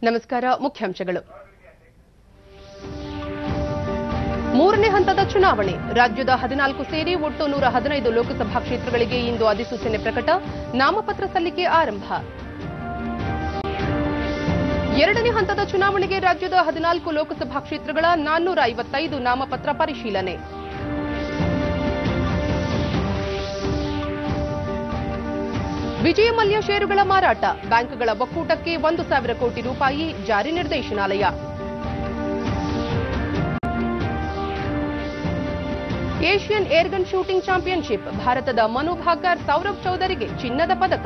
ನಮಸ್ಕಾರ ಮುಖ್ಯಾಂಶಗಳು ಮೂರನೇ ಹಂತದ ಚುನಾವಣೆ ರಾಜ್ಯದ ಹದಿನಾಲ್ಕು ಸೇರಿ ಒಟ್ಟು ನೂರ ಹದಿನೈದು ಲೋಕಸಭಾ ಕ್ಷೇತ್ರಗಳಿಗೆ ಇಂದು ಅಧಿಸೂಚನೆ ಪ್ರಕಟ ನಾಮಪತ್ರ ಸಲ್ಲಿಕೆ ಆರಂಭ ಎರಡನೇ ಹಂತದ ಚುನಾವಣೆಗೆ ರಾಜ್ಯದ ಹದಿನಾಲ್ಕು ಲೋಕಸಭಾ ಕ್ಷೇತ್ರಗಳ ನಾನ್ನೂರ ಐವತ್ತೈದು ನಾಮಪತ್ರ ಪರಿಶೀಲನೆ ವಿಜಯ ಮಲ್ಯ ಷೇರುಗಳ ಮಾರಾಟ ಬ್ಯಾಂಕ್ಗಳ ಒಕ್ಕೂಟಕ್ಕೆ ಒಂದು ಸಾವಿರ ಕೋಟಿ ರೂಪಾಯಿ ಜಾರಿ ನಿರ್ದೇಶನಾಲಯ ಏಷ್ಯನ್ ಏರ್ಗನ್ ಶೂಟಿಂಗ್ ಚಾಂಪಿಯನ್ಶಿಪ್ ಭಾರತದ ಮನು ಭಾಕರ್ ಸೌರಭ್ ಚೌಧರಿಗೆ ಚಿನ್ನದ ಪದಕ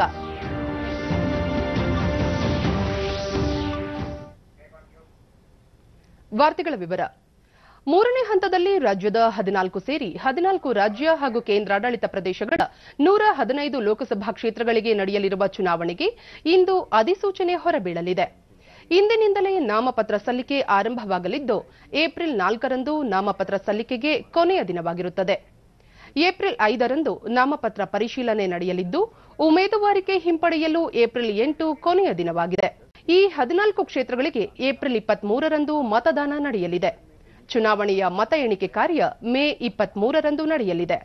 ವಾರ್ತೆಗಳ ವಿವರ ಮೂರನೇ ಹಂತದಲ್ಲಿ ರಾಜ್ಯದ ಹದಿನಾಲ್ಕು ಸೇರಿ ಹದಿನಾಲ್ಕು ರಾಜ್ಯ ಹಾಗೂ ಕೇಂದ್ರಾಡಳಿತ ಪ್ರದೇಶಗಳ ನೂರ ಹದಿನೈದು ಲೋಕಸಭಾ ಕ್ಷೇತ್ರಗಳಿಗೆ ನಡೆಯಲಿರುವ ಚುನಾವಣೆಗೆ ಇಂದು ಅಧಿಸೂಚನೆ ಹೊರಬೀಳಲಿದೆ ಇಂದಿನಿಂದಲೇ ನಾಮಪತ್ರ ಸಲ್ಲಿಕೆ ಆರಂಭವಾಗಲಿದ್ದು ಏಪ್ರಿಲ್ ನಾಲ್ಕರಂದು ನಾಮಪತ್ರ ಸಲ್ಲಿಕೆಗೆ ಕೊನೆಯ ದಿನವಾಗಿರುತ್ತದೆ ಏಪ್ರಿಲ್ ಐದರಂದು ನಾಮಪತ್ರ ಪರಿಶೀಲನೆ ನಡೆಯಲಿದ್ದು ಉಮೇದುವಾರಿಕೆ ಹಿಂಪಡೆಯಲು ಏಪ್ರಿಲ್ ಎಂಟು ಕೊನೆಯ ದಿನವಾಗಿದೆ ಈ ಹದಿನಾಲ್ಕು ಕ್ಷೇತ್ರಗಳಿಗೆ ಏಪ್ರಿಲ್ ಇಪ್ಪತ್ಮೂರರಂದು ಮತದಾನ ನಡೆಯಲಿದೆ ಚುನಾವಣೆಯ ಮತ ಎಣಿಕೆ ಕಾರ್ಯ ಮೇ ಇಪ್ಪತ್ಮೂರರಂದು ನಡೆಯಲಿದೆ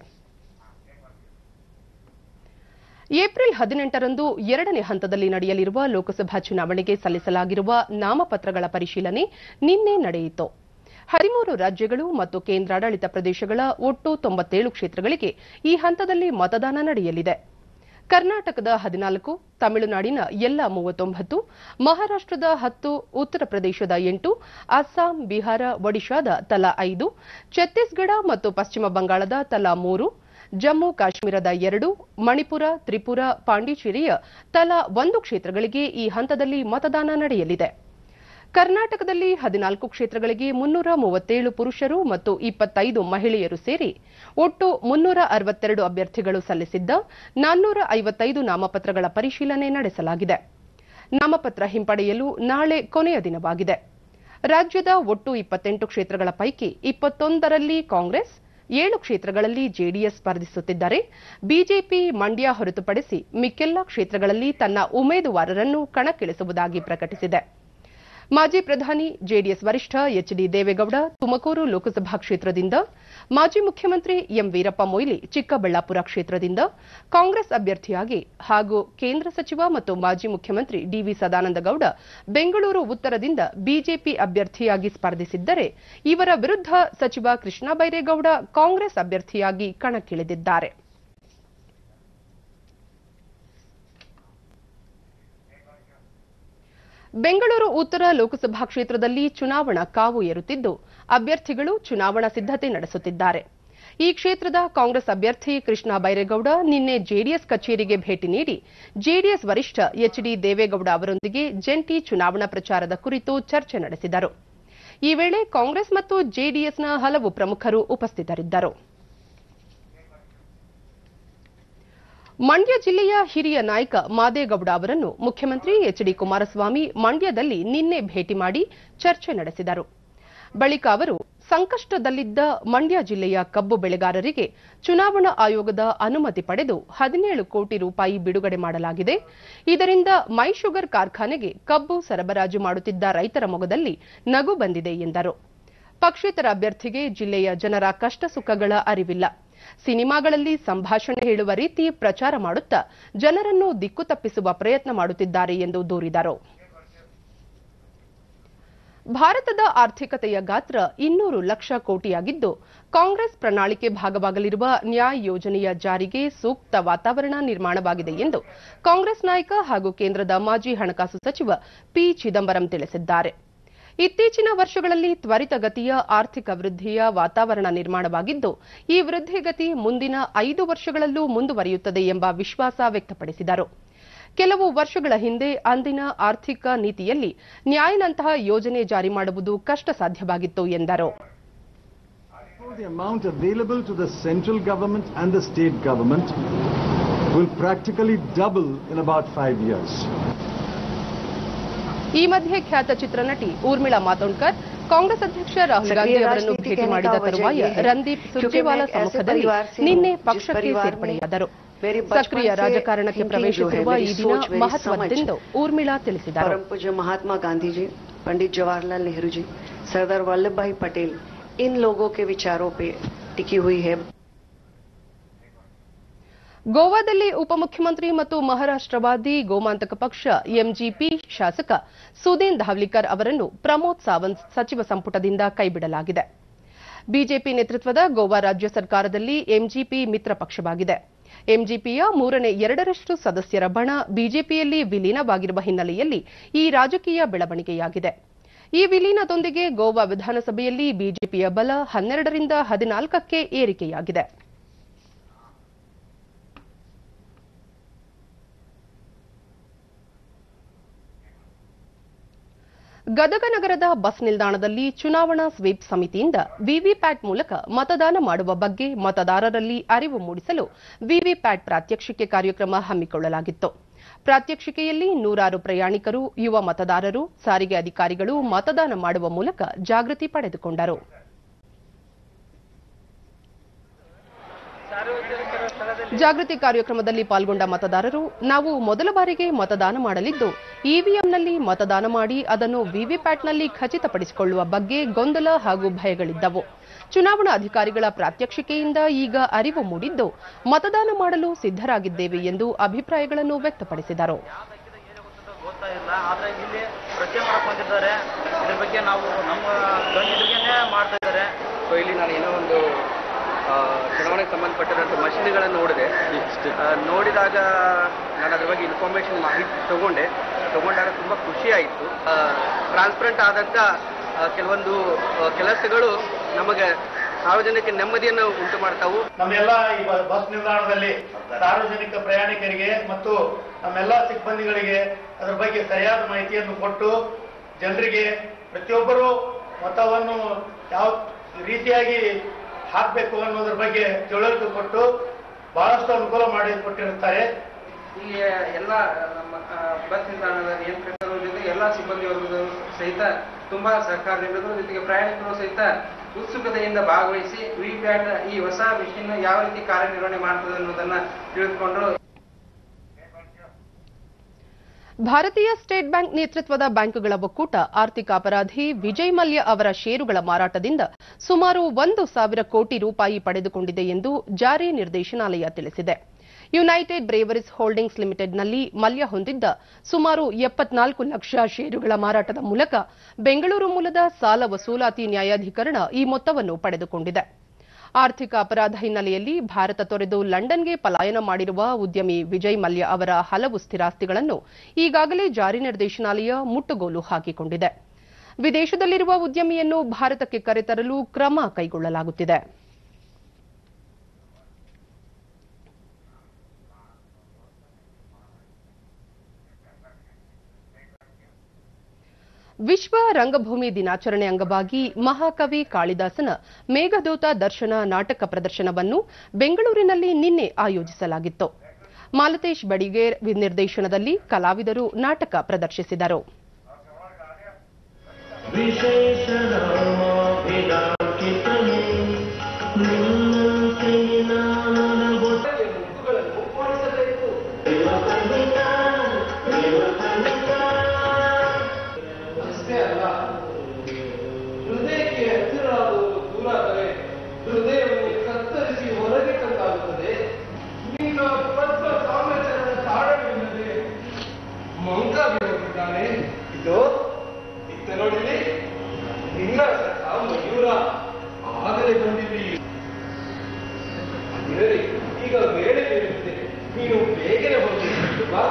ಏಪ್ರಿಲ್ ಹದಿನೆಂಟರಂದು ಎರಡನೇ ಹಂತದಲ್ಲಿ ನಡೆಯಲಿರುವ ಲೋಕಸಭಾ ಚುನಾವಣೆಗೆ ಸಲ್ಲಿಸಲಾಗಿರುವ ನಾಮಪತ್ರಗಳ ಪರಿಶೀಲನೆ ನಿನ್ನೆ ನಡೆಯಿತು ಹದಿಮೂರು ರಾಜ್ಯಗಳು ಮತ್ತು ಕೇಂದ್ರಾಡಳಿತ ಪ್ರದೇಶಗಳ ಒಟ್ಟು ತೊಂಬತ್ತೇಳು ಕ್ಷೇತ್ರಗಳಿಗೆ ಈ ಹಂತದಲ್ಲಿ ಮತದಾನ ನಡೆಯಲಿದೆ ಕರ್ನಾಟಕದ ಹದಿನಾಲ್ಕು ತಮಿಳುನಾಡಿನ ಎಲ್ಲ ಮೂವತ್ತೊಂಬತ್ತು ಮಹಾರಾಷ್ಟದ ಹತ್ತು ಉತ್ತರ ಪ್ರದೇಶದ ಎಂಟು ಅಸ್ಸಾಂ ಬಿಹಾರ ಒಡಿಶಾದ ತಲಾ ಐದು ಛತ್ತೀಸ್ಗಢ ಮತ್ತು ಪಶ್ಚಿಮ ಬಂಗಾಳದ ತಲಾ ಮೂರು ಜಮ್ಮು ಕಾಶ್ಮೀರದ ಎರಡು ಮಣಿಪುರ ತ್ರಿಪುರ ಪಾಂಡಿಚೇರಿಯ ತಲಾ ಒಂದು ಕ್ಷೇತ್ರಗಳಿಗೆ ಈ ಹಂತದಲ್ಲಿ ಮತದಾನ ನಡೆಯಲಿದೆ ಕರ್ನಾಟಕದಲ್ಲಿ ಹದಿನಾಲ್ಕು ಕ್ಷೇತ್ರಗಳಿಗೆ ಮುನ್ನೂರ ಮೂವತ್ತೇಳು ಪುರುಷರು ಮತ್ತು ಇಪ್ಪತ್ತೈದು ಮಹಿಳೆಯರು ಸೇರಿ ಒಟ್ಟು ಮುನ್ನೂರ ಅರವತ್ತೆರಡು ಅಭ್ಯರ್ಥಿಗಳು ಸಲ್ಲಿಸಿದ್ದ ನಾನ್ನೂರ ಐವತ್ತೈದು ನಾಮಪತ್ರಗಳ ಪರಿಶೀಲನೆ ನಡೆಸಲಾಗಿದೆ ನಾಮಪತ್ರ ಹಿಂಪಡೆಯಲು ನಾಳೆ ಕೊನೆಯ ದಿನವಾಗಿದೆ ರಾಜ್ಯದ ಒಟ್ಟು ಇಪ್ಪತ್ತೆಂಟು ಕ್ಷೇತ್ರಗಳ ಪೈಕಿ ಇಪ್ಪತ್ತೊಂದರಲ್ಲಿ ಕಾಂಗ್ರೆಸ್ ಏಳು ಕ್ಷೇತ್ರಗಳಲ್ಲಿ ಜೆಡಿಎಸ್ ಸ್ಪರ್ಧಿಸುತ್ತಿದ್ದರೆ ಬಿಜೆಪಿ ಮಂಡ್ಯ ಹೊರತುಪಡಿಸಿ ಮಿಕ್ಕೆಲ್ಲ ಕ್ಷೇತ್ರಗಳಲ್ಲಿ ತನ್ನ ಉಮೇದುವಾರರನ್ನು ಕಣಕ್ಕಿಳಿಸುವುದಾಗಿ ಪ್ರಕಟಿಸಿದೆ ಮಾಜಿ ಪ್ರಧಾನಿ ಜೆಡಿಎಸ್ ವರಿಷ್ಠ ಎಚ್ ಡಿ ದೇವೇಗೌಡ ತುಮಕೂರು ಲೋಕಸಭಾ ಕ್ಷೇತ್ರದಿಂದ ಮಾಜಿ ಮುಖ್ಯಮಂತ್ರಿ ಎಂ ವೀರಪ್ಪ ಮೊಯ್ಲಿ ಚಿಕ್ಕಬಳ್ಳಾಪುರ ಕ್ಷೇತ್ರದಿಂದ ಕಾಂಗ್ರೆಸ್ ಅಭ್ಯರ್ಥಿಯಾಗಿ ಹಾಗೂ ಕೇಂದ್ರ ಸಚಿವ ಮತ್ತು ಮಾಜಿ ಮುಖ್ಯಮಂತ್ರಿ ಡಿವಿ ಸದಾನಂದಗೌಡ ಬೆಂಗಳೂರು ಉತ್ತರದಿಂದ ಬಿಜೆಪಿ ಅಭ್ಯರ್ಥಿಯಾಗಿ ಸ್ಪರ್ಧಿಸಿದ್ದರೆ ಇವರ ವಿರುದ್ಧ ಸಚಿವ ಕೃಷ್ಣ ಬೈರೇಗೌಡ ಕಾಂಗ್ರೆಸ್ ಅಭ್ಯರ್ಥಿಯಾಗಿ ಕಣಕ್ಕಿಳಿದಿದ್ದಾರೆ ಬೆಂಗಳೂರು ಉತ್ತರ ಲೋಕಸಭಾ ಕ್ಷೇತ್ರದಲ್ಲಿ ಚುನಾವಣಾ ಕಾವು ಏರುತ್ತಿದ್ದು ಅಭ್ಯರ್ಥಿಗಳು ಚುನಾವಣಾ ಸಿದ್ದತೆ ನಡೆಸುತ್ತಿದ್ದಾರೆ ಈ ಕ್ಷೇತ್ರದ ಕಾಂಗ್ರೆಸ್ ಅಭ್ಯರ್ಥಿ ಕೃಷ್ಣ ಬೈರೇಗೌಡ ನಿನ್ನೆ ಜೆಡಿಎಸ್ ಕಚೇರಿಗೆ ಭೇಟಿ ನೀಡಿ ಜೆಡಿಎಸ್ ವರಿಷ್ಠ ಎಚ್ ಡಿ ದೇವೇಗೌಡ ಅವರೊಂದಿಗೆ ಜಂಟಿ ಚುನಾವಣಾ ಪ್ರಚಾರದ ಕುರಿತು ಚರ್ಚೆ ನಡೆಸಿದರು ಈ ವೇಳೆ ಕಾಂಗ್ರೆಸ್ ಮತ್ತು ಜೆಡಿಎಸ್ನ ಹಲವು ಪ್ರಮುಖರು ಉಪಸ್ಥಿತರಿದ್ದರು ಮಂಡ್ಯ ಜಿಲ್ಲೆಯ ಹಿರಿಯ ನಾಯಕ ಮಾದೇಗೌಡ ಅವರನ್ನು ಮುಖ್ಯಮಂತ್ರಿ ಎಚ್ ಡಿ ಕುಮಾರಸ್ವಾಮಿ ಮಂಡ್ಯದಲ್ಲಿ ನಿನ್ನೆ ಭೇಟಿ ಮಾಡಿ ಚರ್ಚೆ ನಡೆಸಿದರು ಬಳಿಕ ಅವರು ಸಂಕಷ್ಟದಲ್ಲಿದ್ದ ಮಂಡ್ಯ ಜಿಲ್ಲೆಯ ಕಬ್ಬು ಬೆಳೆಗಾರರಿಗೆ ಚುನಾವಣಾ ಆಯೋಗದ ಅನುಮತಿ ಪಡೆದು ಹದಿನೇಳು ಕೋಟಿ ರೂಪಾಯಿ ಬಿಡುಗಡೆ ಮಾಡಲಾಗಿದೆ ಇದರಿಂದ ಮೈ ಶುಗರ್ ಕಾರ್ಖಾನೆಗೆ ಕಬ್ಬು ಸರಬರಾಜು ಮಾಡುತ್ತಿದ್ದ ರೈತರ ಮೊಗದಲ್ಲಿ ನಗು ಬಂದಿದೆ ಎಂದರು ಪಕ್ಷೇತರ ಅಭ್ಯರ್ಥಿಗೆ ಜಿಲ್ಲೆಯ ಜನರ ಕಷ್ಟ ಸುಖಗಳ ಅರಿವಿಲ್ಲ ಸಿನಿಮಾಗಳಲ್ಲಿ ಸಂಭಾಷಣೆ ಹೇಳುವ ರೀತಿ ಪ್ರಚಾರ ಮಾಡುತ್ತಾ ಜನರನ್ನು ದಿಕ್ಕು ತಪ್ಪಿಸುವ ಪ್ರಯತ್ನ ಮಾಡುತ್ತಿದ್ದಾರೆ ಎಂದು ದೂರಿದರು ಭಾರತದ ಆರ್ಥಿಕತೆಯ ಗಾತ್ರ ಇನ್ನೂರು ಲಕ್ಷ ಕೋಟಿಯಾಗಿದ್ದು ಕಾಂಗ್ರೆಸ್ ಪ್ರಣಾಳಿಕೆ ಭಾಗವಾಗಲಿರುವ ನ್ಯಾಯ್ ಯೋಜನೆಯ ಜಾರಿಗೆ ಸೂಕ್ತ ವಾತಾವರಣ ನಿರ್ಮಾಣವಾಗಿದೆ ಎಂದು ಕಾಂಗ್ರೆಸ್ ನಾಯಕ ಹಾಗೂ ಕೇಂದ್ರದ ಮಾಜಿ ಹಣಕಾಸು ಸಚಿವ ಪಿ ಚಿದಂಬರಂ ತಿಳಿಸಿದ್ದಾರೆ ಇತ್ತೀಚಿನ ವರ್ಷಗಳಲ್ಲಿ ತ್ವರಿತಗತಿಯ ಆರ್ಥಿಕ ವೃದ್ಧಿಯ ವಾತಾವರಣ ನಿರ್ಮಾಣವಾಗಿದ್ದು ಈ ವೃದ್ಧಿಗತಿ ಮುಂದಿನ ಐದು ವರ್ಷಗಳಲ್ಲೂ ಮುಂದುವರಿಯುತ್ತದೆ ಎಂಬ ವಿಶ್ವಾಸ ವ್ಯಕ್ತಪಡಿಸಿದರು ಕೆಲವು ವರ್ಷಗಳ ಹಿಂದೆ ಅಂದಿನ ಆರ್ಥಿಕ ನೀತಿಯಲ್ಲಿ ನ್ಯಾಯ್ನಂತಹ ಯೋಜನೆ ಜಾರಿ ಮಾಡುವುದು ಕಷ್ಟ ಸಾಧ್ಯವಾಗಿತ್ತು ಎಂದರು The amount available to the central government and the state government will practically double in about five years. ಈ ಮಧ್ಯೆ ಖ್ಯಾತ ಚಿತ್ರನಟಿ ಊರ್ಮಿಳಾ ಮಾತೋಂಡ್ಕರ್ ಕಾಂಗ್ರೆಸ್ ಅಧ್ಯಕ್ಷ ರಾಹುಲ್ ಗಾಂಧಿ ಅವರನ್ನು ಭೇಟಿ ಮಾಡಿದ ತರುವಾಯ ರಂದೀಪ್ ಸುರ್ಜೇವಾಲಾ ಸಮ್ಮುಖದಲ್ಲಿ ನಿನ್ನೆ ಪಕ್ಷಕ್ಕೆ ಸೇರ್ಪಡೆಯಾದರು ಸಕ್ರಿಯ ರಾಜಕಾರಣಕ್ಕೆ ಪ್ರವೇಶಿಸಿರುವ ಈ ದಿನ ಮಹತ್ವದ್ದೆಂದು ಊರ್ಮಿಳಾ ತಿಳಿಸಿದರು परम पूज्य महात्मा गांधी जी पंडित जवाहरलाल नेहरू जी सरदार वल्लभ भाई पटेल इन लोगों के विचारों पे टिकी हुई है ಗೋವಾದಲ್ಲಿ ಉಪಮುಖ್ಯಮಂತ್ರಿ ಮತ್ತು ಮಹಾರಾಷ್ಟವಾದಿ ಗೋಮಾಂತಕ ಪಕ್ಷ ಎಂಜಿಪಿ ಶಾಸಕ ಸುದೀನ್ ಧಾವ್ಲಿಕರ್ ಅವರನ್ನು ಪ್ರಮೋದ್ ಸಾವಂತ್ ಸಚಿವ ಸಂಪುಟದಿಂದ ಕೈಬಿಡಲಾಗಿದೆ ಬಿಜೆಪಿ ನೇತೃತ್ವದ ಗೋವಾ ರಾಜ್ಯ ಸರ್ಕಾರದಲ್ಲಿ ಎಂಜಿಪಿ ಮಿತ್ರ ಪಕ್ಷವಾಗಿದೆ ಎಂಜಿಪಿಯ ಮೂರನೇ ಎರಡರಷ್ಟು ಸದಸ್ಯರ ಬಣ ಬಿಜೆಪಿಯಲ್ಲಿ ವಿಲೀನವಾಗಿರುವ ಹಿನ್ನೆಲೆಯಲ್ಲಿ ಈ ರಾಜಕೀಯ ಬೆಳವಣಿಗೆಯಾಗಿದೆ ಈ ವಿಲೀನದೊಂದಿಗೆ ಗೋವಾ ವಿಧಾನಸಭೆಯಲ್ಲಿ ಬಿಜೆಪಿಯ ಬಲ ಹನ್ನೆರಡರಿಂದ ಹದಿನಾಲ್ಕಕ್ಕೆ ಏರಿಕೆಯಾಗಿದೆ ಗದಗ ನಗರದ ಬಸ್ ನಿಲ್ದಾಣದಲ್ಲಿ ಚುನಾವಣಾ ಸ್ವೀಪ್ ಸಮಿತಿಯಿಂದ ವಿವಿಪ್ಯಾಟ್ ಮೂಲಕ ಮತದಾನ ಮಾಡುವ ಬಗ್ಗೆ ಮತದಾರರಲ್ಲಿ ಅರಿವು ಮೂಡಿಸಲು ವಿವಿಪ್ಯಾಟ್ ಪ್ರಾತ್ಯಕ್ಷಿಕೆ ಕಾರ್ಯಕ್ರಮ ಹಮ್ಮಿಕೊಳ್ಳಲಾಗಿತ್ತು ಪ್ರಾತ್ಯಕ್ಷಿಕೆಯಲ್ಲಿ ನೂರಾರು ಪ್ರಯಾಣಿಕರು ಯುವ ಮತದಾರರು ಸಾರಿಗೆ ಅಧಿಕಾರಿಗಳು ಮತದಾನ ಮಾಡುವ ಮೂಲಕ ಜಾಗೃತಿ ಪಡೆದುಕೊಂಡರು ಜಾಗೃತಿ ಕಾರ್ಯಕ್ರಮದಲ್ಲಿ ಪಾಲ್ಗೊಂಡ ಮತದಾರರು ನಾವು ಮೊದಲ ಬಾರಿಗೆ ಮತದಾನ ಮಾಡಲಿದ್ದು ಇವಿಎಂನಲ್ಲಿ ಮತದಾನ ಮಾಡಿ ಅದನ್ನು ವಿವಿಪ್ಯಾಟ್ನಲ್ಲಿ ಖಚಿತಪಡಿಸಿಕೊಳ್ಳುವ ಬಗ್ಗೆ ಗೊಂದಲ ಹಾಗೂ ಭಯಗಳಿದ್ದವು ಚುನಾವಣಾ ಅಧಿಕಾರಿಗಳ ಪ್ರಾತ್ಯಕ್ಷಿಕೆಯಿಂದ ಈಗ ಅರಿವು ಮೂಡಿದ್ದು ಮತದಾನ ಮಾಡಲು ಸಿದ್ದರಾಗಿದ್ದೇವೆ ಎಂದು ಅಭಿಪ್ರಾಯಗಳನ್ನು ವ್ಯಕ್ತಪಡಿಸಿದರು ಗೊತ್ತಾ ಇಲ್ಲ ಆದ್ರೆ ಇಲ್ಲಿ ಪ್ರಶ್ನೆ ಮಾಡಕ್ ಬಂದಿದ್ದಾರೆ ಇದ್ರ ಬಗ್ಗೆ ನಾವು ನಮ್ಮ ಗಂಡಿದ್ರಿಗೇನೆ ಮಾಡ್ತಾ ಇದ್ದಾರೆ ಸೊ ಇಲ್ಲಿ ನಾನು ಏನೋ ಒಂದು ಆ, ಚುನಾವಣೆಗೆ ಸಂಬಂಧಪಟ್ಟಿರುವಂಥ ಮಷಿನ್ಗಳನ್ನು ನೋಡಿದೆ ಆ, ನೋಡಿದಾಗ ನಾನು ಅದ್ರ ಬಗ್ಗೆ ಇನ್ಫಾರ್ಮೇಶನ್ ಮಾಹಿತಿ ತಗೊಂಡೆ ತಗೊಂಡಾಗ ತುಂಬ ಖುಷಿ ಆಯಿತು ಟ್ರಾನ್ಸ್ಪರೆಂಟ್ ಆದಂಥ ಆ, ಕೆಲವೊಂದು ಆ, ಕೆಲಸಗಳು ನಮಗೆ ಸಾರ್ವಜನಿಕ ನೆಮ್ಮದಿಯನ್ನು ಉಂಟು ಮಾಡ್ತಾವು ನಮ್ಮೆಲ್ಲ ಈ ಬ- ಬಸ್ ನಿಲ್ದಾಣದಲ್ಲಿ ಸಾರ್ವಜನಿಕ ಪ್ರಯಾಣಿಕರಿಗೆ ಮತ್ತು ನಮ್ಮೆಲ್ಲ ಸಿಬ್ಬಂದಿಗಳಿಗೆ ಅದರ ಬಗ್ಗೆ ಸರಿಯಾದ ಮಾಹಿತಿಯನ್ನು ಕೊಟ್ಟು ಜನರಿಗೆ ಪ್ರತಿಯೊಬ್ಬರು ಮತವನ್ನು ಯಾವ ರೀತಿಯಾಗಿ ಹಾಕಬೇಕು ಅನ್ನೋದ್ರ ಬಗ್ಗೆ ತಿಳುವಳಿಕೆ ಕೊಟ್ಟು ಬಹಳಷ್ಟು ಅನುಕೂಲ ಮಾಡಿ ಕೊಟ್ಟಿರುತ್ತಾರೆ ಇಲ್ಲಿ ಎಲ್ಲ ನಮ್ಮ ಆ, ಬಸ್ ನಿಲ್ದಾಣದ ನಿಯಂತ್ರಕರು ಜೊತೆಗೆ ಎಲ್ಲ ಸಿಬ್ಬಂದಿ ವರ್ಗದವರು ಸಹಿತ ತುಂಬಾ ಸಹಕಾರ ನೀಡಿದ್ರು ಜೊತೆಗೆ ಪ್ರಯಾಣಿಕರು ಸಹಿತ ಉತ್ಸುಕತೆಯಿಂದ ಭಾಗವಹಿಸಿ ವಿಪ್ಯಾಟ್ ಈ ಹೊಸ ಮಿಷಿನ್ ಯಾವ ರೀತಿ ಕಾರ್ಯನಿರ್ವಹಣೆ ಮಾಡ್ತದೆ ಅನ್ನೋದನ್ನ ತಿಳಿದುಕೊಂಡ್ರು ಭಾರತೀಯ ಸ್ಟೇಟ್ ಬ್ಯಾಂಕ್ ನೇತೃತ್ವದ ಬ್ಯಾಂಕ್ಗಳ ಒಕ್ಕೂಟ ಆರ್ಥಿಕ ಅಪರಾಧಿ ವಿಜಯ್ ಮಲ್ಯ ಅವರ ಷೇರುಗಳ ಮಾರಾಟದಿಂದ ಸುಮಾರು ಒಂದು ಸಾವಿರ ಕೋಟಿ ರೂಪಾಯಿ ಪಡೆದುಕೊಂಡಿದೆ ಎಂದು ಜಾರಿ ನಿರ್ದೇಶನಾಲಯ ತಿಳಿಸಿದೆ ಯುನೈಟೆಡ್ ಬ್ರೇವರೀಸ್ ಹೋಲ್ಡಿಂಗ್ಸ್ ಲಿಮಿಟೆಡ್ನಲ್ಲಿ ಮಲ್ಯ ಹೊಂದಿದ್ದ ಸುಮಾರು ಎಪ್ಪತ್ನಾಲ್ಕು ಲಕ್ಷ ಷೇರುಗಳ ಮಾರಾಟದ ಮೂಲಕ ಬೆಂಗಳೂರು ಮೂಲದ ಸಾಲ ವಸೂಲಾತಿ ನ್ಯಾಯಾಧಿಕರಣ ಈ ಮೊತ್ತವನ್ನು ಪಡೆದುಕೊಂಡಿದೆ ಆರ್ಥಿಕ ಅಪರಾಧ ಹಿನ್ನೆಲೆಯಲ್ಲಿ ಭಾರತ ತೊರೆದು ಲಂಡನ್ಗೆ ಪಲಾಯನ ಮಾಡಿರುವ ಉದ್ಯಮಿ ವಿಜಯ್ ಮಲ್ಯ ಅವರ ಹಲವು ಸ್ಥಿರಾಸ್ತಿಗಳನ್ನು ಈಗಾಗಲೇ ಜಾರಿ ನಿರ್ದೇಶನಾಲಯ ಮುಟ್ಟುಗೋಲು ಹಾಕಿಕೊಂಡಿದೆ ವಿದೇಶದಲ್ಲಿರುವ ಉದ್ಯಮಿಯನ್ನು ಭಾರತಕ್ಕೆ ಕರೆತರಲು ಕ್ರಮ ಕೈಗೊಳ್ಳಲಾಗುತ್ತಿದೆ ವಿಶ್ವ ರಂಗಭೂಮಿ ದಿನಾಚರಣೆ ಅಂಗವಾಗಿ ಮಹಾಕವಿ ಕಾಳಿದಾಸನ ಮೇಘದೂತ ದರ್ಶನ ನಾಟಕ ಪ್ರದರ್ಶನವನ್ನು ಬೆಂಗಳೂರಿನಲ್ಲಿ ನಿನ್ನೆ ಆಯೋಜಿಸಲಾಗಿತ್ತು ಮಾಲತೇಶ್ ಬಡಿಗೇರ್ ನಿರ್ದೇಶನದಲ್ಲಿ ಕಲಾವಿದರು ನಾಟಕ ಪ್ರದರ್ಶಿಸಿದರು ಅಷ್ಟೇ ಅಲ್ಲ ಹೃದಯಕ್ಕೆ ಹತ್ತಿರವಾದವರು ದೂರಾದರೆ ಹೃದಯವನ್ನು ಕತ್ತರಿಸಿ ಹೊರಗಿಟ್ಟಂತಾಗುತ್ತದೆ ನಿನ್ನ ಪದ್ಮ ಸಾಮ್ರಾಜ್ಯದ ತಾಳವಿಲ್ಲದೆ ಮಂಕಾಗಿ ಹೋಗಿದ್ದಾನೆ ಇದು ಇತ್ತ ನೋಡಿಲಿ ನಿನ್ನ ಸಖ ಮಯೂರ ಆಗಲೇ ಬಂದಿದ್ದೀ ಹೇಳಿ ಈಗ ವೇಳೆ ಬೇಡುತ್ತದೆ ನೀನು ಬೇಗನೆ ಹೋಗಿ ಬಾ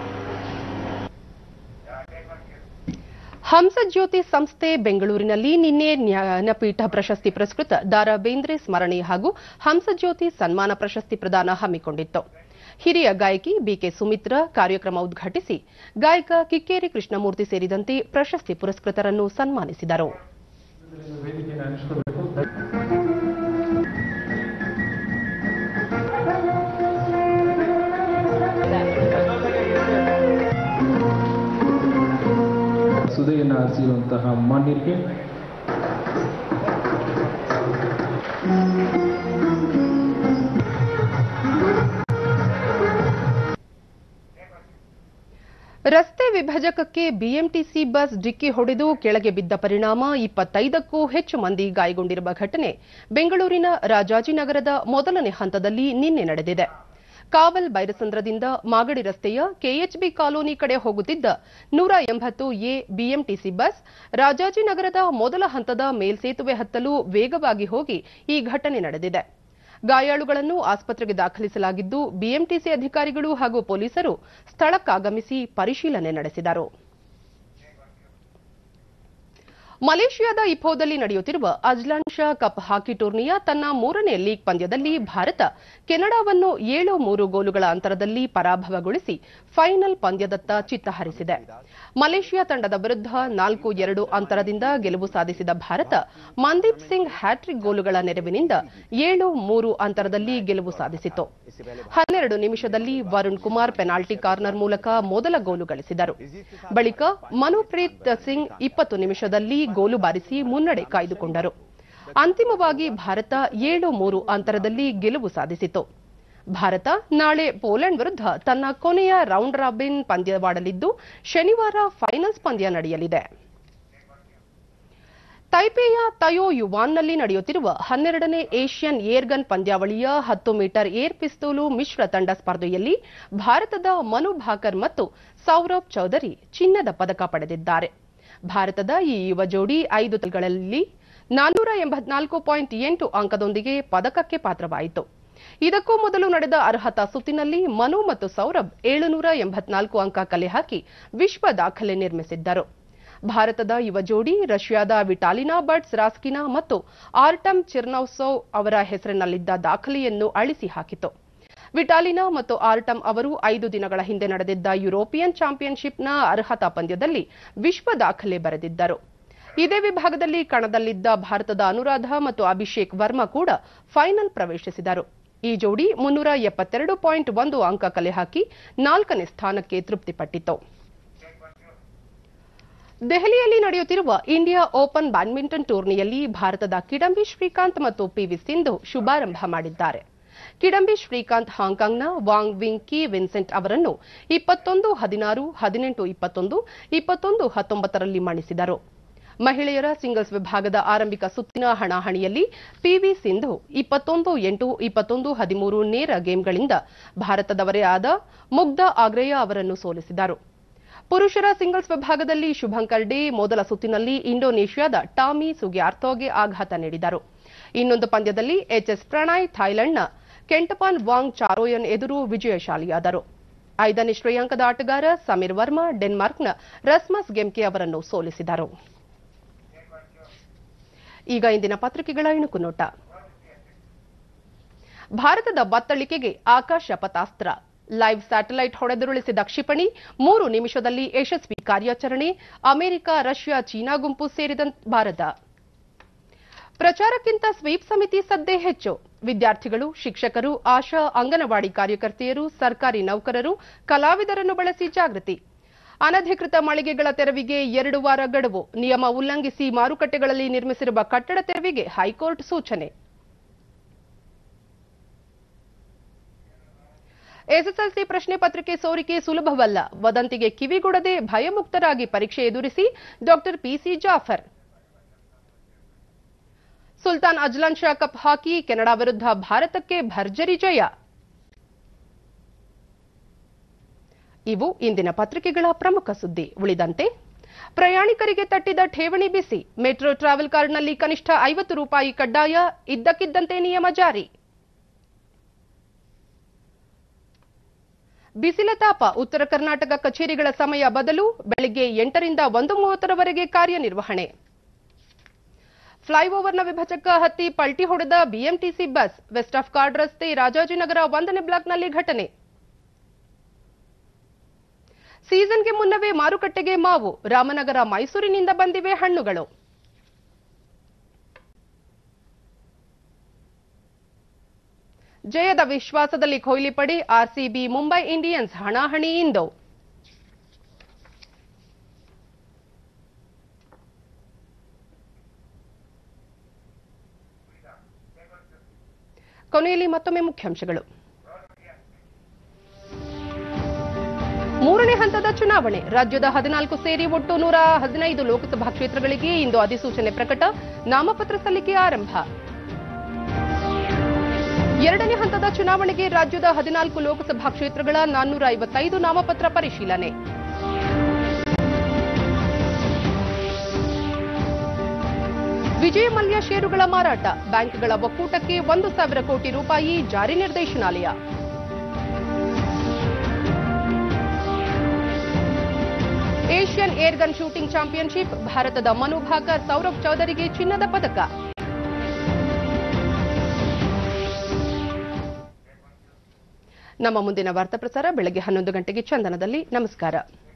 ಹಂಸಜ್ಯೋತಿ ಸಂಸ್ಥೆ ಬೆಂಗಳೂರಿನಲ್ಲಿ ನಿನ್ನೆ ಜ್ಞಾನಪೀಠ ಪ್ರಶಸ್ತಿ ಪುರಸ್ಕೃತ ದಾರಾ ಬೇಂದ್ರೆ ಸ್ಮರಣೆ ಹಾಗೂ ಹಂಸಜ್ಯೋತಿ ಸನ್ಮಾನ ಪ್ರಶಸ್ತಿ ಪ್ರದಾನ ಹಮ್ಮಿಕೊಂಡಿತ್ತು ಹಿರಿಯ ಗಾಯಕಿ ಬಿಕೆ ಸುಮಿತ್ರ ಕಾರ್ಯಕ್ರಮ ಉದ್ಘಾಟಿಸಿ ಗಾಯಕ ಕಿಕ್ಕೇರಿ ಕೃಷ್ಣಮೂರ್ತಿ ಸೇರಿದಂತೆ ಪ್ರಶಸ್ತಿ ಪುರಸ್ಕೃತರನ್ನು ಸನ್ಮಾನಿಸಿದರು ಸುದೆಯನ್ನು ಹರಿಸಿರುವಂತಹ ಮಾನ್ಯರಿಗೆ ರಸ್ತೆ ವಿಭಜಕಕ್ಕೆ ಬಿಎಂಟಿಸಿ ಬಸ್ ಡಿಕ್ಕಿ ಹೊಡೆದು ಕೆಳಗೆ ಬಿದ್ದ ಪರಿಣಾಮ ಇಪ್ಪತ್ತೈದಕ್ಕೂ ಹೆಚ್ಚು ಮಂದಿ ಗಾಯಗೊಂಡಿರುವ ಘಟನೆ ಬೆಂಗಳೂರಿನ ರಾಜಾಜಿನಗರದ ಮೊದಲನೇ ಹಂತದಲ್ಲಿ ನಿನ್ನೆ ನಡೆದಿದೆ ಕಾವಲ್ ಬೈರಸಂದ್ರದಿಂದ ಮಾಗಡಿ ರಸ್ತೆಯ ಕೆಎಚ್ಬಿ ಕಾಲೋನಿ ಕಡೆ ಹೋಗುತ್ತಿದ್ದ ನೂರ ಎಂಬತ್ತು ಎ ಬಿಎಂಟಿಸಿ ಬಸ್ ರಾಜಾಜಿನಗರದ ಮೊದಲ ಹಂತದ ಮೇಲ್ಸೇತುವೆ ಹತ್ತಲು ವೇಗವಾಗಿ ಹೋಗಿ ಈ ಘಟನೆ ನಡೆದಿದೆ ಗಾಯಾಳುಗಳನ್ನು ಆಸ್ಪತ್ರೆಗೆ ದಾಖಲಿಸಲಾಗಿದ್ದು ಬಿಎಂಟಿಸಿ ಅಧಿಕಾರಿಗಳು ಹಾಗೂ ಪೊಲೀಸರು ಸ್ಥಳಕ್ಕಾಗಮಿಸಿ ಪರಿಶೀಲನೆ ನಡೆಸಿದರು ಮಲೇಷಿಯಾದ ಇಫೋದಲ್ಲಿ ನಡೆಯುತ್ತಿರುವ ಅಜ್ಲಾನ್ ಶಾ ಕಪ್ ಹಾಕಿ ಟೂರ್ನಿಯ ತನ್ನ ಮೂರನೇ ಲೀಗ್ ಪಂದ್ಯದಲ್ಲಿ ಭಾರತ ಕೆನಡಾವನ್ನು ಏಳು ಮೂರು ಗೋಲುಗಳ ಅಂತರದಲ್ಲಿ ಪರಾಭವಗೊಳಿಸಿ ಫೈನಲ್ ಪಂದ್ಯದತ್ತ ಚಿತ್ತ ಹರಿಸಿದೆ ಮಲೇಷಿಯಾ ತಂಡದ ವಿರುದ್ಧ ನಾಲ್ಕು ಎರಡು ಅಂತರದಿಂದ ಗೆಲುವು ಸಾಧಿಸಿದ ಭಾರತ ಮನ್ದೀಪ್ ಸಿಂಗ್ ಹ್ಯಾಟ್ರಿಕ್ ಗೋಲುಗಳ ನೆರವಿನಿಂದ ಏಳು ಮೂರು ಅಂತರದಲ್ಲಿ ಗೆಲುವು ಸಾಧಿಸಿತು ಹನ್ನೆರಡು ನಿಮಿಷದಲ್ಲಿ ವರುಣ್ ಕುಮಾರ್ ಪೆನಾಲ್ಟಿ ಕಾರ್ನರ್ ಮೂಲಕ ಮೊದಲ ಗೋಲು ಗಳಿಸಿದರು ಬಳಿಕ ಮನುಪ್ರೀತ್ ಸಿಂಗ್ ಇಪ್ಪತ್ತು ನಿಮಿಷದಲ್ಲಿ ಗೋಲು ಬಾರಿಸಿ ಮುನ್ನಡೆ ಕಾಯ್ದುಕೊಂಡರು ಅಂತಿಮವಾಗಿ ಭಾರತ ಏಳು ಮೂರು ಅಂತರದಲ್ಲಿ ಗೆಲುವು ಸಾಧಿಸಿತು ಭಾರತ ನಾಳೆ ಪೋಲೆಂಡ್ ವಿರುದ್ಧ ತನ್ನ ಕೊನೆಯ ರೌಂಡ್ ರಾಬಿನ್ ಪಂದ್ಯವಾಡಲಿದ್ದು ಶನಿವಾರ ಫೈನಲ್ಸ್ ಪಂದ್ಯ ನಡೆಯಲಿದೆ ತೈಪೇಯ ತಯೋ ಯುವಾನ್ನಲ್ಲಿ ನಡೆಯುತ್ತಿರುವ ಹನ್ನೆರಡನೇ ಏಷ್ಯನ್ ಏರ್ಗನ್ ಪಂದ್ಯಾವಳಿಯ ಹತ್ತು ಮೀಟರ್ ಏರ್ ಪಿಸ್ತೂಲು ಮಿಶ್ರ ತಂಡ ಸ್ಪರ್ಧೆಯಲ್ಲಿ ಭಾರತದ ಮನು ಭಾಕರ್ ಮತ್ತು ಸೌರಭ್ ಚೌಧರಿ ಚಿನ್ನದ ಪದಕ ಪಡೆದಿದ್ದಾರೆ ಭಾರತದ ಈ ಯುವ ಜೋಡಿ ಐದು ತಲಗಳಲ್ಲಿ ನಾನ್ನೂರ ಎಂಬತ್ನಾಲ್ಕು ಪಾಯಿಂಟ್ ಎಂಟು ಅಂಕದೊಂದಿಗೆ ಪದಕಕ್ಕೆ ಪಾತ್ರವಾಯಿತು ಇದಕ್ಕೂ ಮೊದಲು ನಡೆದ ಅರ್ಹತಾ ಸುತ್ತಿನಲ್ಲಿ ಮನು ಮತ್ತು ಸೌರಭ್ ಏಳುನೂರ ಎಂಬತ್ನಾಲ್ಕು ಅಂಕ ಕಲೆ ಹಾಕಿ ವಿಶ್ವ ದಾಖಲೆ ನಿರ್ಮಿಸಿದ್ದರು ಭಾರತದ ಯುವ ಜೋಡಿ ರಷ್ಯಾದ ವಿಟಾಲಿನಾ ಬಟ್ಸ್ ರಾಸ್ಕಿನಾ ಮತ್ತು ಆರ್ಟಮ್ ಚಿರ್ನೌಸೋವ್ ಅವರ ಹೆಸರಿನಲ್ಲಿದ್ದ ದಾಖಲೆಯನ್ನು ಅಳಿಸಿ ಹಾಕಿತು ವಿಟಾಲಿನಾ ಮತ್ತು ಆರ್ಟಮ್ ಅವರು ಐದು ದಿನಗಳ ಹಿಂದೆ ನಡೆದಿದ್ದ ಯುರೋಪಿಯನ್ ಚಾಂಪಿಯನ್ಶಿಪ್ನ ಅರ್ಹತಾ ಪಂದ್ಯದಲ್ಲಿ ವಿಶ್ವ ದಾಖಲೆ ಬರೆದಿದ್ದರು ಇದೇ ವಿಭಾಗದಲ್ಲಿ ಕಣದಲ್ಲಿದ್ದ ಭಾರತದ ಅನುರಾಧ ಮತ್ತು ಅಭಿಷೇಕ್ ವರ್ಮಾ ಕೂಡ ಫೈನಲ್ ಪ್ರವೇಶಿಸಿದರು ಈ ಜೋಡಿ ಮುನ್ನೂರ ಎಪ್ಪತ್ತೆರಡು ಪಾಯಿಂಟ್ ಒಂದು ಅಂಕ ಕಲೆ ಹಾಕಿ ನಾಲ್ಕನೇ ಸ್ಥಾನಕ್ಕೆ ತೃಪ್ತಿಪಟ್ಟಿತು ದೆಹಲಿಯಲ್ಲಿ ನಡೆಯುತ್ತಿರುವ ಇಂಡಿಯಾ ಓಪನ್ ಬ್ಯಾಡ್ಮಿಂಟನ್ ಟೂರ್ನಿಯಲ್ಲಿ ಭಾರತದ ಕಿಡಂಬಿ ಶ್ರೀಕಾಂತ್ ಮತ್ತು ಪಿವಿ ಸಿಂಧು ಶುಭಾರಂಭ ಮಾಡಿದ್ದಾರೆ ಕಿಡಂಬಿ ಶ್ರೀಕಾಂತ್ ಹಾಂಕಾಂಗ್ನ ವಾಂಗ್ ವಿಂಗ್ ಕಿ ವಿನ್ಸೆಂಟ್ ಅವರನ್ನು ಇಪ್ಪತ್ತೊಂದು ಹದಿನಾರು ಹದಿನೆಂಟು ಇಪ್ಪತ್ತೊಂದು ಇಪ್ಪತ್ತೊಂದು ಹತ್ತೊಂಬತ್ತರಲ್ಲಿ ಮಣಿಸಿದರು ಮಹಿಳೆಯರ ಸಿಂಗಲ್ಸ್ ವಿಭಾಗದ ಆರಂಭಿಕ ಸುತ್ತಿನ ಹಣಾಹಣಿಯಲ್ಲಿ ಪಿವಿ ಸಿಂಧು ಇಪ್ಪತ್ತೊಂದು ಎಂಟು ಇಪ್ಪತ್ತೊಂದು ಹದಿಮೂರು ನೇರ ಗೇಮ್ಗಳಿಂದ ಭಾರತದವರೇ ಆದ ಮುಗ್ಧ ಆಗ್ರೇಯ ಅವರನ್ನು ಸೋಲಿಸಿದರು ಪುರುಷರ ಸಿಂಗಲ್ಸ್ ವಿಭಾಗದಲ್ಲಿ ಶುಭಂಕರ್ ಡೇ ಮೊದಲ ಸುತ್ತಿನಲ್ಲಿ ಇಂಡೋನೇಷ್ಯಾದ ಟಾಮಿ ಸುಗ್ಯಾರ್ಥೋಗೆ ಆಘಾತ ನೀಡಿದರು ಇನ್ನೊಂದು ಪಂದ್ಯದಲ್ಲಿ ಎಚ್ಎಸ್ ಪ್ರಣಯ್ ಥಾಯ್ಲೆಂಡ್ನ ಕೆಂಟಪಾನ್ ವಾಂಗ್ ಚಾರೋಯನ್ ಎದುರು ವಿಜಯಶಾಲಿಯಾದರು ಐದನೇ ಶ್ರೇಯಾಂಕದ ಆಟಗಾರ ಸಮೀರ್ ವರ್ಮಾ ಡೆನ್ಮಾರ್ಕ್ನ ರಸ್ಮಸ್ ಗೆಮ್ಕೆ ಅವರನ್ನು ಸೋಲಿಸಿದರು ಈಗ ಇಂದಿನ ಪತ್ರಿಕೆಗಳ ಇಣುಕು ನೋಟ ಭಾರತದ ಬತ್ತಳಿಕೆಗೆ ಆಕಾಶ ಪಥಾಸ್ತ್ರ ಲೈವ್ ಸ್ಯಾಟಲೈಟ್ ಹೊಡೆದುರುಳಿಸಿದ ಕ್ಷಿಪಣಿ ಮೂರು ನಿಮಿಷದಲ್ಲಿ ಯಶಸ್ವಿ ಕಾರ್ಯಾಚರಣೆ ಅಮೆರಿಕ ರಷ್ಯಾ ಚೀನಾ ಗುಂಪು ಸೇರಿದಂತೆ ಭಾರತ ಪ್ರಚಾರಕ್ಕಿಂತ ಸ್ವೀಪ್ ಸಮಿತಿ ಸದ್ದೇ ಹೆಚ್ಚು ವಿದ್ಯಾರ್ಥಿಗಳು ಶಿಕ್ಷಕರು ಆಶಾ ಅಂಗನವಾಡಿ ಕಾರ್ಯಕರ್ತೆಯರು ಸರ್ಕಾರಿ ನೌಕರರು ಕಲಾವಿದರನ್ನು ಬಳಸಿ ಜಾಗೃತಿ ಅನಧಿಕೃತ ಮಳಿಗೆಗಳ ತೆರವಿಗೆ ಎರಡು ವಾರ ಗಡುವು ನಿಯಮ ಉಲ್ಲಂಘಿಸಿ ಮಾರುಕಟ್ಟೆಗಳಲ್ಲಿ ನಿರ್ಮಿಸಿರುವ ಕಟ್ಟಡ ತೆರವಿಗೆ ಹೈಕೋರ್ಟ್ ಸೂಚನೆ ಎಸ್ಎಸ್ಎಲ್ಸಿ ಪ್ರಶ್ನೆ ಪತ್ರಿಕೆ ಸೋರಿಕೆ ಸುಲಭವಲ್ಲ ವದಂತಿಗೆ ಕಿವಿಗೊಡದೆ ಭಯಮುಕ್ತರಾಗಿ ಪರೀಕ್ಷೆ ಎದುರಿಸಿ doctor PC Jafar Sultan Azlan Shah cup hockey Canada ವಿರುದ್ಧ ಭಾರತಕ್ಕೆ ಭರ್ಜರಿ ಜಯ ಇವು ಇಂದಿನ ಪತ್ರಿಕೆಗಳ ಪ್ರಮುಖ ಸುದ್ದಿ ಉಳಿದಂತೆ ಪ್ರಯಾಣಿಕರಿಗೆ ತಟ್ಟಿದ ಠೇವಣಿ ಬಿಸಿ ಮೆಟ್ರೋ ಟ್ರಾವೆಲ್ ಕಾರ್ಡ್ನಲ್ಲಿ ಕನಿಷ್ಠ ಐವತ್ತು ರೂಪಾಯಿ ಕಡ್ಡಾಯ ಇದ್ದಕ್ಕಿದ್ದಂತೆ ನಿಯಮ ಜಾರಿ ಬಿಸಿಲ ತಾಪ ಉತ್ತರ ಕರ್ನಾಟಕ ಕಚೇರಿಗಳ ಸಮಯ ಬದಲು ಬೆಳಗ್ಗೆ ಎಂಟರಿಂದ ಒಂದು ಮೂವತ್ತರವರೆಗೆ ಕಾರ್ಯನಿರ್ವಹಣೆ ಫ್ಲೈಓವರ್ನ ವಿಭಜಕ ಹತ್ತಿ ಪಲ್ಟಿ ಹೊಡೆದ BMTC bus west of chord ರಸ್ತೆ ರಾಜಾಜಿನಗರ ಒಂದನೇ ಬ್ಲಾಕ್ನಲ್ಲಿ ಘಟನೆ ಸೀಸನ್ಗೆ ಮುನ್ನವೇ ಮಾರುಕಟ್ಟೆಗೆ ಮಾವು ರಾಮನಗರ ಮೈಸೂರಿನಿಂದ ಬಂದಿವೆ ಹಣ್ಣುಗಳು ಜಯದ ವಿಶ್ವಾಸದಲ್ಲಿ ಕೊಹ್ಲಿ ಪಡೆ ಆರ್ಸಿಬಿ ಮುಂಬೈ ಇಂಡಿಯನ್ಸ್ ಹಣಾಹಣಿ ಇಂದು ಕೊನೆಯಲ್ಲಿ ಮತ್ತೊಮ್ಮೆ ಮುಖ್ಯಾಂಶಗಳು ಮೂರನೇ ಹಂತದ ಚುನಾವಣೆ ರಾಜ್ಯದ ಹದಿನಾಲ್ಕು ಸೇರಿ ಒಟ್ಟು ನೂರ ಹದಿನೈದು ಲೋಕಸಭಾ ಕ್ಷೇತ್ರಗಳಿಗೆ ಇಂದು ಅಧಿಸೂಚನೆ ಪ್ರಕಟ ನಾಮಪತ್ರ ಸಲ್ಲಿಕೆ ಆರಂಭ ಎರಡನೇ ಹಂತದ ಚುನಾವಣೆಗೆ ರಾಜ್ಯದ ಹದಿನಾಲ್ಕು ಲೋಕಸಭಾ ಕ್ಷೇತ್ರಗಳ ನಾನ್ನೂರ ಐವತ್ತೈದು ನಾಮಪತ್ರ ಪರಿಶೀಲನೆ ವಿಜಯ ಮಲ್ಯ ಷೇರುಗಳ ಮಾರಾಟ ಬ್ಯಾಂಕ್ಗಳ ಒಕ್ಕೂಟಕ್ಕೆ ಒಂದು ಸಾವಿರ ಕೋಟಿ ರೂಪಾಯಿ ಜಾರಿ ನಿರ್ದೇಶನಾಲಯ ಏಷ್ಯನ್ ಏರ್ಗನ್ ಶೂಟಿಂಗ್ ಚಾಂಪಿಯನ್ಶಿಪ್ ಭಾರತದ ಮನು ಭಾಕರ್ ಸೌರಭ್ ಚೌಧರಿಗೆ ಚಿನ್ನದ ಪದಕ ನಮ್ಮ ಮುಂದಿನ ವಾರ್ತಾ ಪ್ರಸಾರ ಬೆಳಗ್ಗೆ ಹನ್ನೊಂದು ಗಂಟೆಗೆ ಚಂದನದಲ್ಲಿ ನಮಸ್ಕಾರ